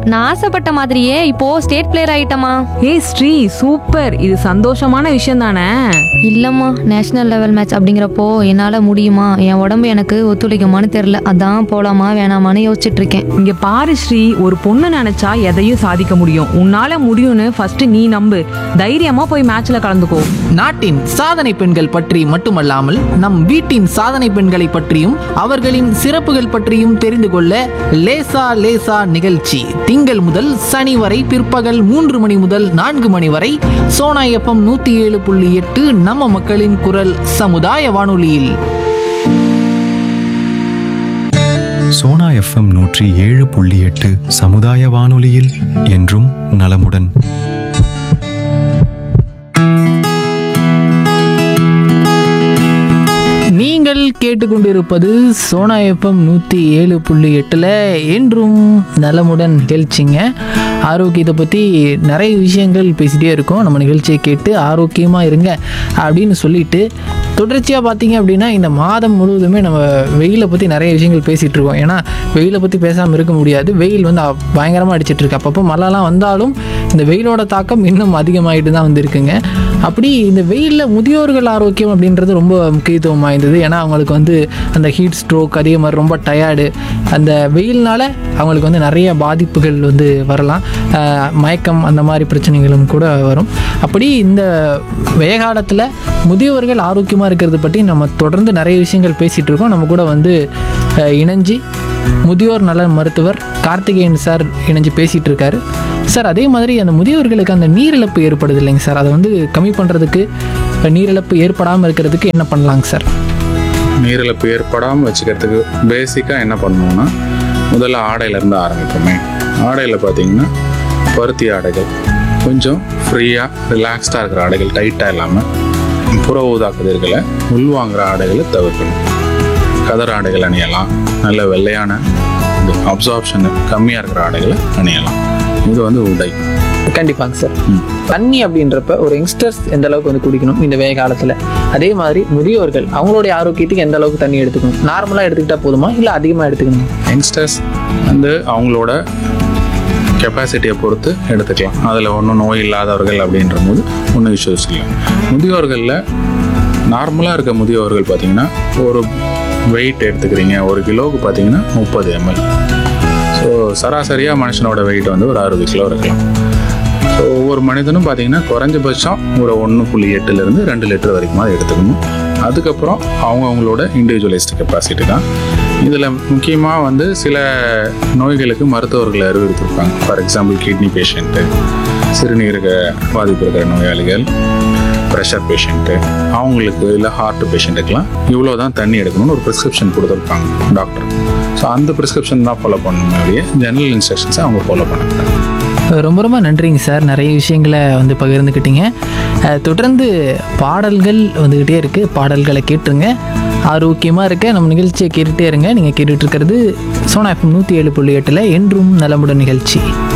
நான் ஆசைப்பட்ட மாதிரியே இப்போ ஸ்டேட் பிளேயர் ஆயிட்டமா ஏய் ஸ்ரீ சூப்பர் இது சந்தோஷமான விஷயம் தானே இல்லம்மா நேஷனல் லெவல் மேட்ச் அப்படிங்கிறப்போ என்னால முடியுமா என் உடம்பு எனக்கு ஒத்துழைக்குமான்னு தெரியல அதான் போலாமா வேணாமான்னு யோசிச்சுட்டு இருக்கேன் இங்க பாரு ஸ்ரீ ஒரு பொண்ணு நினைச்சா எதையும் சாதிக்க முடியும் உன்னால முடியும்னு ஃபர்ஸ்ட் நீ நம்பு தைரியமா போய் மேட்ச்ல கலந்துக்கோ நாட்டின் சாதனை பெண்கள் பற்றி மட்டுமல்லாமல் நம் வீட்டின் சாதனை பெண்களை பற்றியும் அவர்களின் சிறப்புகள் பற்றியும் தெரிந்து கொள்ள லேசா லேசா நிகழ்ச்சி திங்கள் முதல் சனி வரை பிற்பகல் மூன்று மணி முதல் நான்கு மணி வரை சோனா எஃப்எம் நூத்தி ஏழு புள்ளி எட்டு நம்ம மக்களின் குரல் சமுதாய வானொலியில் சோனா எஃப்எம் நூற்றி ஏழு புள்ளி எட்டு சமுதாய வானொலியில் என்றும் நலமுடன் நீங்கள் கேட்டுக்கொண்டிருப்பது சோனா எஃப்எம் நூற்றி ஏழு புள்ளி எட்டில் என்றும் நலமுடன் நிகழ்ச்சிங்க ஆரோக்கியத்தை பற்றி நிறைய விஷயங்கள் பேசிகிட்டே இருக்கோம் நம்ம நிகழ்ச்சியை கேட்டு ஆரோக்கியமாக இருங்க அப்படின்னு சொல்லிட்டு தொடர்ச்சியாக பார்த்தீங்க அப்படின்னா இந்த மாதம் முழுவதுமே நம்ம வெயிலை பற்றி நிறைய விஷயங்கள் பேசிகிட்டு இருக்கோம் ஏன்னா வெயிலை பற்றி பேசாமல் இருக்க முடியாது வெயில் வந்து அ- பயங்கரமாக அடிச்சிட்டு இருக்கு அப்பப்போ மழைலாம் வந்தாலும் இந்த வெயிலோட தாக்கம் இன்னும் அதிகமாகிட்டு தான் வந்திருக்குங்க அப்படி இந்த வெயிலில் முதியோர்கள் ஆரோக்கியம் அப்படின்றது ரொம்ப முக்கியத்துவம் வாய்ந்தது ஏன்னா அவங்களுக்கு வந்து அந்த ஹீட் ஸ்ட்ரோக் அதே மாதிரி ரொம்ப டயர்டு அந்த வெயில்னால அவங்களுக்கு வந்து நிறைய பாதிப்புகள் வந்து வரலாம் ஆஹ் மயக்கம் அந்த மாதிரி பிரச்சனைகளும் கூட வரும் அப்படி இந்த வெயகாலத்தில் முதியோர்கள் ஆரோக்கியமாக இருக்கிறது பற்றி நம்ம தொடர்ந்து நிறைய விஷயங்கள் பேசிகிட்டு இருக்கோம் நம்ம கூட வந்து ஆஹ் இணைஞ்சு முதியோர் நல மருத்துவர் கார்த்திகேயன் சார் இணைஞ்சு பேசிகிட்டு இருக்காரு சார் அதே மாதிரி அந்த முதியோர்களுக்கு அந்த நீரிழப்பு ஏற்படுது இல்லைங்க சார் அதை வந்து கம்மி பண்ணுறதுக்கு நீரிழப்பு ஏற்படாமல் இருக்கிறதுக்கு என்ன பண்ணலாங்க சார் நீரிழப்பு ஏற்படாமல் வச்சுக்கிறதுக்கு பேசிக்காக என்ன பண்ணணும்னா முதல்ல ஆடையிலேருந்து ஆரம்பிப்போமே ஆடையில் பார்த்தீங்கன்னா பருத்தி ஆடைகள் கொஞ்சம் ஃப்ரீயாக ரிலாக்ஸ்டாக இருக்கிற ஆடைகள் டைட்டாக இல்லாமல் புற ஊதா கதிர்களை உள்வாங்குற ஆடைகளை தவிர்க்கணும் கதர் ஆடைகள் அணியலாம் நல்ல வெள்ளையான அப்சார்ப்ஷன் கம்மியாக இருக்கிற ஆடைகளை அணியலாம் இது வந்து உடை கண்டிப்பாங்க சார் தண்ணி அப்படின்றப்ப ஒரு யங்ஸ்டர்ஸ் எந்த அளவுக்கு வந்து குடிக்கணும் இந்த வெய காலத்தில் அதே மாதிரி முதியோர்கள் அவங்களுடைய ஆரோக்கியத்துக்கு எந்த அளவுக்கு தண்ணி எடுத்துக்கணும் நார்மலாக எடுத்துக்கிட்டா போதுமா இல்லை அதிகமாக எடுத்துக்கணும் யங்ஸ்டர்ஸ் வந்து அவங்களோட கெப்பாசிட்டியை பொறுத்து எடுத்துக்கலாம் அதில் ஒன்றும் நோய் இல்லாதவர்கள் அப்படின்ற போது ஒன்றும் இஷ்யூஸ் இல்லை முதியோர்களில் நார்மலாக இருக்க முதியோர்கள் பார்த்தீங்கன்னா ஒரு வெயிட் எடுத்துக்கிறீங்க ஒரு கிலோவுக்கு பார்த்தீங்கன்னா முப்பது எம்எல் ஸோ சராசரியாக மனுஷனோட வெயிட் வந்து ஒரு அறுபது கிலோ இருக்கலாம் ஸோ ஒவ்வொரு மனிதனும் பார்த்தீங்கன்னா குறைஞ்சபட்சம் ஒரு ஒன்று புள்ளி எட்டுலேருந்து ரெண்டு லிட்டர் வரைக்கும் தான் எடுத்துக்கணும் அதுக்கப்புறம் அவங்க அவங்களோட இண்டிவிஜுவலைஸ்டு கெப்பாசிட்டி தான் இதில் முக்கியமாக வந்து சில நோய்களுக்கு மருத்துவர்கள் அறிவுறுத்திருப்பாங்க ஃபார் எக்ஸாம்பிள் கிட்னி பேஷண்ட்டு சிறுநீரக பாதிப்பு இருக்கிற நோயாளிகள் ப்ரெஷர் பேஷண்ட்டு அவங்களுக்கு இல்லை ஹார்ட் பேஷண்ட்டுக்கெலாம் இவ்வளோ தான் தண்ணி எடுக்கணும்னு ஒரு ப்ரிஸ்கிரிப்ஷன் கொடுத்துருப்பாங்க டாக்டர் ஸோ அந்த ப்ரிஸ்கிரிப்ஷன் தான் ஃபாலோ பண்ணணுமே ஒழிய ஜெனரல் இன்ஸ்ட்ரக்ஷன்ஸை அவங்க ஃபாலோ பண்ணக்கூடாது ரொம்ப ரொம்ப நன்றிங்க சார் நிறைய விஷயங்களை வந்து பகிர்ந்துக்கிட்டீங்க அஹ் தொடர்ந்து பாடல்கள் வந்துக்கிட்டே இருக்குது பாடல்களை கேட்டுருங்க ஆரோக்கியமாக இருக்க நம்ம நிகழ்ச்சியை கேட்டுகிட்டே இருங்க நீங்கள் கேட்டுட்டு இருக்கிறது சோனா எஃப்எம் நூற்றி ஏழு புள்ளி எட்டில் என்றும் நலமுடன் நிகழ்ச்சி